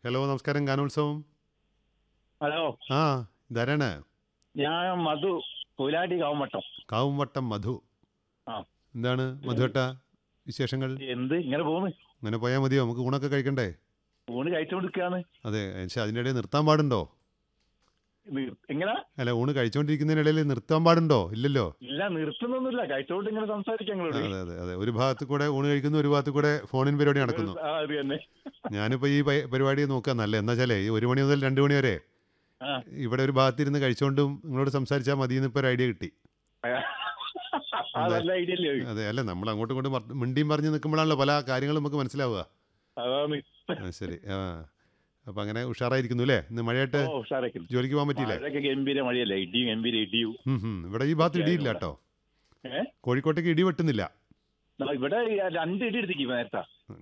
Hello നമസ്കാരം ഗാനോത്സവം hello ആ ഇതാരാണ് ഞാൻ മധു കൊയിലാണ്ടി കാവമട്ടം കാവുംവട്ടം മധു ആ. എന്താണ് മധുവേട്ട വിശേഷങ്ങൾ എന്ത് ഇങ്ങനെ പോകുന്നു അങ്ങനെ പോയാൽ മതിയോ നമുക്ക് ഊണൊക്കെ കഴിക്കണ്ടേ ഊണ് കഴിച്ചോണ്ടിരിക്കാന്ന് അതെ പക്ഷെ അതിൻ്റെ ഇടയിൽ നിർത്താൻ പാടുണ്ടോ എങ്ങനെ അല്ല ഊണ് കഴിച്ചുകൊണ്ടിരിക്കുന്നതിനിടയിൽ നിർത്താൻ പാടുണ്ടോ ഇല്ലല്ലോ ഇല്ല നിർത്തുന്നൊന്നുമില്ല കഴിച്ചോണ്ട് ഇങ്ങനെ സംസാരിക്കാം ഞങ്ങളോട് അതെ അതെ അതെ ഒരു ഭാഗത്ത് കൂടെ ഊണ് കഴിക്കുന്നു ഒരു ഭാഗത്ത് കൂടെ ഫോണിൻ പരിപാടി നടക്കുന്നു ആ, അത് തന്നെ ഞാനിപ്പോൾ ഈ പ- പരിപാടി നോക്കുക നല്ല എന്താ വെച്ചാലേ ഈ ഒരു മണി മുതൽ രണ്ട് മണി വരെ ആ. ഇവിടെ ഒരു ഭാഗത്തിരുന്ന് കഴിച്ചുകൊണ്ടും നിങ്ങളോട് സംസാരിച്ചാൽ മതി എന്ന് ഇപ്പോൾ ഒരു ഐഡിയ കിട്ടി ആ നല്ല ഐഡിയ അല്ലേ അതെ അല്ല നമ്മൾ അങ്ങോട്ടും ഇങ്ങോട്ടും മർ- മിണ്ടിയും പറഞ്ഞ് നിൽക്കുമ്പോഴാണല്ലോ പല കാര്യങ്ങളും നമുക്ക് മനസ്സിലാവുക അതാണ് ആ, ശരി ആ അപ്പം അങ്ങനെ ഉഷാറായിരിക്കുന്നു അല്ലേ ഇന്ന് മഴയായിട്ട് ഓ ഉഷാറാക്കുന്നു ജോലിക്ക് പോകാൻ പറ്റിയില്ലേ മഴയൊക്കെ ഗംഭീര മഴയല്ലേ ഇടിയും ഗംഭീര ഇടിയും ഉം, ഉം. ഇവിടെ ഈ ഭാഗത്ത് ഇടിയില്ല കേട്ടോ ഏ കോഴിക്കോട്ടേക്ക് ഇടി വെട്ടുന്നില്ല ദാ ഇവിടെ രണ്ട് ഇടി എടുത്തേക്ക് നേരത്തെ